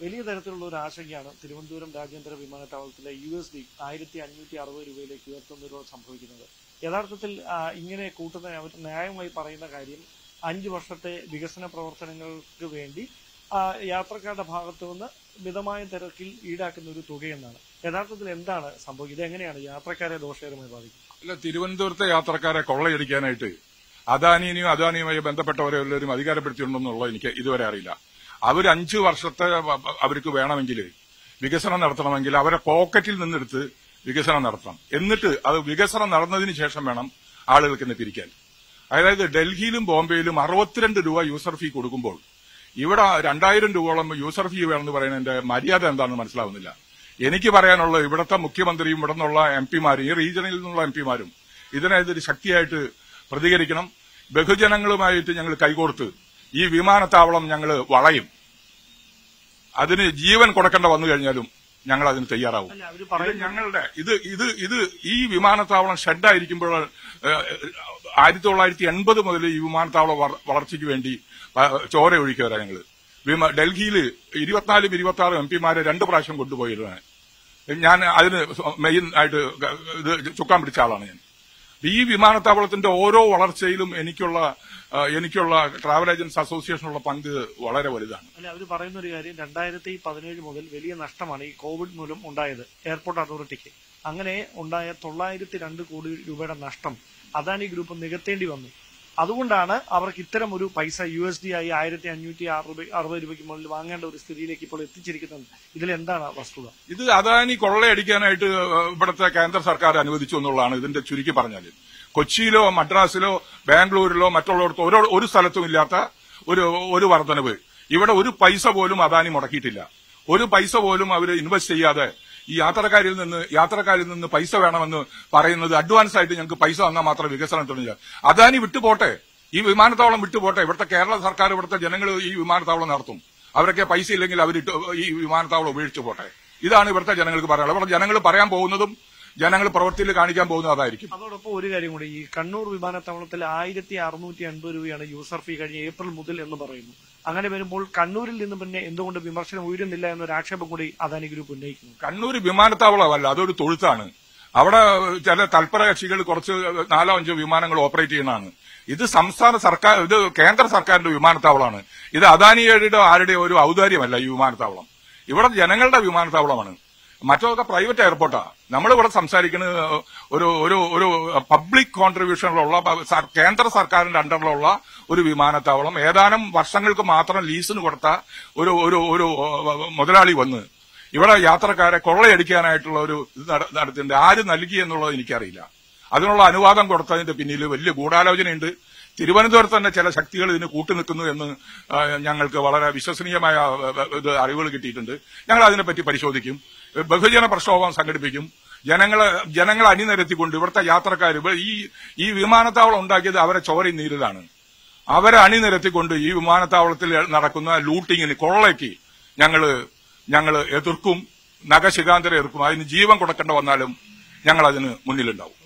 വലിയ തരത്തിലുള്ള ഒരു ആശങ്കയാണ് തിരുവനന്തപുരം രാജ്യാന്തര വിമാനത്താവളത്തിലെ യു എസ് ഡി ആയിരത്തി അഞ്ഞൂറ്റി അറുപത് രൂപയിലേക്ക് ഉയർത്തുന്നതിലൂടെ സംഭവിക്കുന്നത് യഥാർത്ഥത്തിൽ ആ, ഇങ്ങനെ കൂട്ടുന്ന അവർ ന്യായമായി പറയുന്ന കാര്യം അഞ്ചു വർഷത്തെ വികസന പ്രവർത്തനങ്ങൾക്ക് വേണ്ടി ആ, യാത്രക്കാരുടെ ഭാഗത്തു നിന്ന് മിതമായ തിരക്കിൽ ഈടാക്കുന്ന ഒരു തുകയെന്നാണ് യഥാർത്ഥത്തിൽ എന്താണ് സംഭവിക്കുന്നത് ഇതെങ്ങനെയാണ് യാത്രക്കാരെ ദോഷകരമായി ബാധിക്കുന്നത് അല്ല തിരുവനന്തപുരത്തെ യാത്രക്കാരെ കൊള്ളയടിക്കാനായിട്ട് അദാനിയും അദാനിയുമായി ബന്ധപ്പെട്ടവരെല്ലാവരും അധികാരപ്പെടുത്തിയിട്ടുണ്ടെന്നുള്ളത് എനിക്ക് ഇതുവരെ അറിയില്ല അവർ അഞ്ചു വർഷത്തെ വ- വ- അവർക്ക് വേണമെങ്കിൽ വികസനം നടത്തണമെങ്കിൽ അവരെ പോക്കറ്റിൽ നിന്നെടുത്ത് വികസനം നടത്തണം എന്നിട്ട് അത് വികസനം നടന്നതിന് ശേഷം വേണം ആളുകൾക്ക് ഇന്ന് പിരിക്കാൻ അതായത് ഡൽഹിയിലും ബോംബെയിലും അറുപത്തിരണ്ട് രൂപ യൂസർ ഫീ കൊടുക്കുമ്പോൾ ഇവിടെ രണ്ടായിരം രൂപയോളം യൂസർ ഫീ വേണമെന്ന് പറയുന്നതിന്റെ മര്യാദ എന്താണെന്ന് മനസ്സിലാവുന്നില്ല എനിക്ക് പറയാനുള്ളത് ഇവിടുത്തെ മുഖ്യമന്ത്രിയും ഇവിടെ നിന്നുള്ള എം പിമാരും ഈ റീജിയനിൽ നിന്നുള്ള എം പിമാരും ഇതിനെതിരെ ശക്തിയായിട്ട് പ്രതികരിക്കണം ബഹുജനങ്ങളുമായിട്ട് ഞങ്ങൾ കൈകോർത്ത് ഈ വിമാനത്താവളം ഞങ്ങൾ വളയും അതിന് ജീവൻ കൊടുക്കേണ്ട വന്നു കഴിഞ്ഞാലും ഞങ്ങൾ അതിന് തയ്യാറാവും അല്ല അവര് ഇത് പറയുന്നത് ഞങ്ങളുടെ ഇത് ഇത് ഇത് ഈ വിമാനത്താവളം ഷെഡായിരിക്കുമ്പോൾ ആയിരത്തി തൊള്ളായിരത്തി എൺപത് മുതൽ ഈ വിമാനത്താവളം വള- വളർച്ചയ്ക്ക് വേണ്ടി ആ, ചോര ഒഴിക്കവരാ ഞങ്ങള് വിമ- ഡൽഹിയിൽ ഇരുപത്തിനാലും ഇരുപത്തി ആറും എം പിമാരെ രണ്ട് പ്രാവശ്യം കൊണ്ടുപോയിരുന്നതാണ് ഞാൻ അതിന് മെയിൻ ആയിട്ട് ഇത് ചുക്കാൻ പിടിച്ച ആളാണ് ഞാൻ ഈ വിമാനത്താവളത്തിന്റെ ഓരോ വളർച്ചയിലും എനിക്കുള്ള ആ, എനിക്കുള്ള ട്രാവൽ ഏജൻസ് അസോസിയേഷനുള്ള പങ്ക് വളരെ വലുതാണ് അല്ല അവർ പറയുന്ന ഒരു കാര്യം രണ്ടായിരത്തി പതിനേഴ് മുതൽ വലിയ നഷ്ടമാണ് ഈ കോവിഡ് മൂലം ഉണ്ടായത് എയർപോർട്ട് അതോറിറ്റിക്ക് അങ്ങനെ ഉണ്ടായ തൊള്ളായിരത്തി രണ്ട് കോടി രൂപയുടെ നഷ്ടം അദാനി ഗ്രൂപ്പ് നികത്തേണ്ടി വന്നു അതുകൊണ്ടാണ് അവർക്ക് ഇത്തരം ഒരു പൈസ യു എസ് ഡി ആയി ആയിരത്തി അഞ്ഞൂറ്റി അറുപത് രൂപയ്ക്ക് മുകളിൽ വാങ്ങേണ്ട ഒരു സ്ഥിതിയിലേക്ക് ഇപ്പോൾ എത്തിച്ചിരിക്കുന്നത് ഇതിൽ എന്താണ് വസ്തുത ഇത് അദാനി കൊള്ളയടിക്കാനായിട്ട് ഇവിടുത്തെ കേന്ദ്ര സർക്കാർ അനുവദിച്ചു എന്നുള്ളതാണ് ഇതിന്റെ ചുരുക്കി പറഞ്ഞാൽ കൊച്ചിയിലോ മദ്രാസിലോ ബാംഗ്ലൂരിലോ മറ്റുള്ളിടത്തോ ഒരു ഒരു സ്ഥലത്തും ഇല്ലാത്ത ഒരു ഒരു വർധനവ് ഇവിടെ ഒരു പൈസ പോലും അദാനി മുടക്കിയിട്ടില്ല ഒരു പൈസ പോലും അവർ ഇൻവെസ്റ്റ് ചെയ്യാതെ ഈ യാത്രക്കാരിൽ നിന്ന് യാത്രക്കാരിൽ നിന്ന് പൈസ വേണമെന്ന് പറയുന്നത് അഡ്വാൻസ് ആയിട്ട് ഞങ്ങൾക്ക് പൈസ തന്നാൽ മാത്രം വികസനം തുടങ്ങില്ല അദാനി വിട്ടുപോട്ടെ ഈ വിമാനത്താവളം വിട്ടുപോട്ടെ ഇവിടുത്തെ കേരള സർക്കാർ ഇവിടുത്തെ ജനങ്ങൾ ഈ വിമാനത്താവളം നടത്തും അവരൊക്കെ പൈസ ഇല്ലെങ്കിൽ അവർ ഈ വിമാനത്താവളം ഉപേക്ഷിച്ചു പോട്ടെ ഇതാണ് ഇവിടുത്തെ ജനങ്ങൾക്ക് പറയാനുള്ളത് ഇവിടെ ജനങ്ങൾ പറയാൻ പോകുന്നതും ജനങ്ങൾ പ്രവൃത്തിയിൽ കാണിക്കാൻ പോകുന്നത് അതായിരിക്കും അതോടൊപ്പം ഒരു കാര്യം കൂടി ഈ കണ്ണൂർ വിമാനത്താവളത്തിൽ ആയിരത്തി അറുന്നൂറ്റി അൻപത് രൂപയാണ് യൂസർ ഫീ കഴിഞ്ഞ ഏപ്രിൽ മുതൽ എന്ന് പറയുന്നു അങ്ങനെ വരുമ്പോൾ കണ്ണൂരിൽ നിന്ന് പിന്നെ എന്തുകൊണ്ട് വിമർശനം ഉയരുന്നില്ല എന്നൊരു ആക്ഷേപം കൂടി അദാനി ഗ്രൂപ്പ് ഉന്നയിക്കുന്നു കണ്ണൂർ വിമാനത്താവളമല്ല അതൊരു തൊഴുത്താണ് അവിടെ ചില തൽപര കക്ഷികൾ കുറച്ച് നാലോ അഞ്ചോ വിമാനങ്ങൾ ഓപ്പറേറ്റ് ചെയ്യുന്നതാണ് ഇത് സംസ്ഥാന സർക്കാർ ഇത് കേന്ദ്ര സർക്കാരിന്റെ വിമാനത്താവളമാണ് ഇത് അദാനിയുടെ ആരുടെ ഒരു ഔദാര്യമല്ല ഈ വിമാനത്താവളം ഇവിടെ ജനങ്ങളുടെ വിമാനത്താവളമാണ് മറ്റൊക്കെ പ്രൈവറ്റ് എയർപോർട്ടാ നമ്മളിവിടെ സംസാരിക്കുന്നത് ഒരു ഒരു ഒരു പബ്ലിക് കോൺട്രിബ്യൂഷനിലുള്ള സർ- കേന്ദ്ര സർക്കാരിന്റെ അണ്ടറിലുള്ള ഒരു വിമാനത്താവളം ഏതാനും വർഷങ്ങൾക്ക് മാത്രം ലീസിന് കൊടുത്ത ഒരു ഒരു ഒരു മുതലാളി വന്ന് ഇവിടെ യാത്രക്കാരെ കൊള്ളയടിക്കാനായിട്ടുള്ള ഒരു ഇത് നട- നടത്തിയിട്ടുണ്ട് ആര് നൽകി എന്നുള്ളത് എനിക്കറിയില്ല അതിനുള്ള അനുവാദം കൊടുത്തതിന്റെ പിന്നിൽ വലിയ ഗൂഢാലോചനയുണ്ട് തിരുവനന്തപുരത്ത് തന്നെ ചില ശക്തികൾ ഇതിന് കൂട്ടുനിൽക്കുന്നു എന്ന് ആ, ഞങ്ങൾക്ക് വളരെ വിശ്വസനീയമായ ആ, ഇത് അറിവുകൾ കിട്ടിയിട്ടുണ്ട് ഞങ്ങൾ അതിനെപ്പറ്റി പരിശോധിക്കും ബഹുജന പ്രക്ഷോഭം സംഘടിപ്പിക്കും ജനങ്ങളെ ജനങ്ങളെ അണിനിരത്തിക്കൊണ്ട് ഇവിടുത്തെ യാത്രക്കാർ ഈ ഈ വിമാനത്താവളം ഉണ്ടാക്കിയത് അവരെ ചോരയും നീരിലാണ് അവരെ അണിനിരത്തിക്കൊണ്ട് ഈ വിമാനത്താവളത്തിൽ നടക്കുന്ന ലൂട്ടിങ്ങിന് കൊള്ളയ്ക്ക് ഞങ്ങള് ഞങ്ങൾ എതിർക്കും നഖശികാന്തരം എതിർക്കും അതിന് ജീവൻ കൊടുക്കേണ്ട വന്നാലും ഞങ്ങൾ അതിന് മുന്നിലുണ്ടാവും